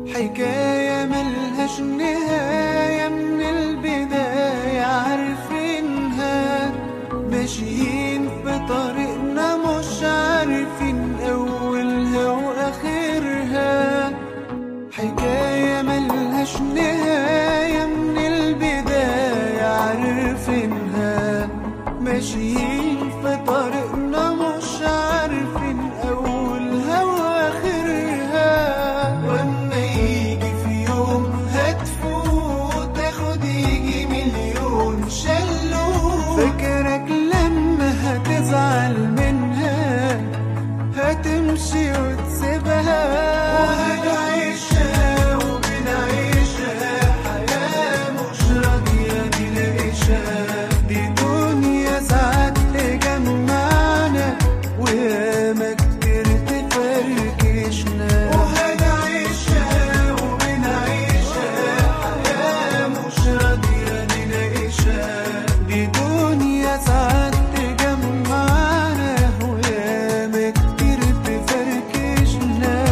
حكاية ملهاش نهاية من البداية عارفينها ماشيين في طريقنا مش عارفين أولها وآخرها حكاية ملهاش نهاية من البداية عارفينها ماشيين في طريقنا مش عارفين أولها وآخرها وأما يجي في يوم هتفوت تاخد يجي مليون شلوت فاكرك لما هتزعل منها هتمشي وتسيبها وهنعيشها وبنعيشها حياة مش راضية نلاقيشها دي دنيا ساعات تجمعنا وياما كتير تفركشنا وهنعيشها وبنعيشها حياة مش راضية نلاقيشها دي دنيا ساعات تجمعنا وياما كتير تفركشنا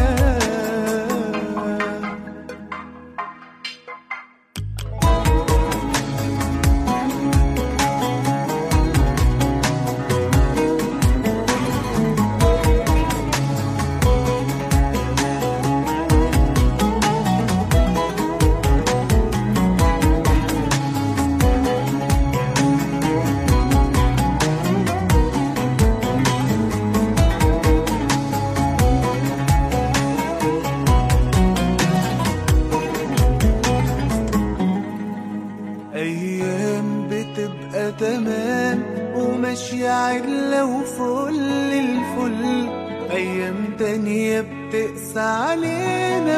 أيام بتبقى تمام وماشية عدلة وفل الفل أيام تانية بتقسى علينا